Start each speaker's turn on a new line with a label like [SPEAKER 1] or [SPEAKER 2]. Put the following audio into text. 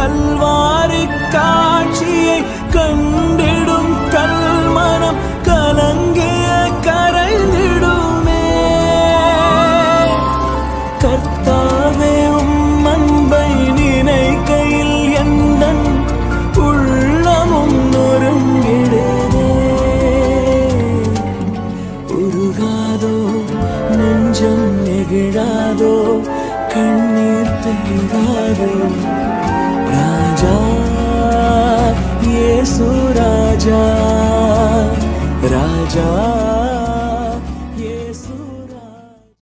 [SPEAKER 1] கல்வாரி காட்சியை கண்டிடும் கல்மனம் கலங்கிய கரைந்திடுமே கர்த்தாவே உம் அன்பை நினைக்கையில் எந்தன் உள்ளமும் நொறுங்கிடுதே உருகாதோ நெஞ்சம் நெகிழாதோ கண்ணீர் பெய்தாதோ ராஜா இயேசு ராஜா ராஜா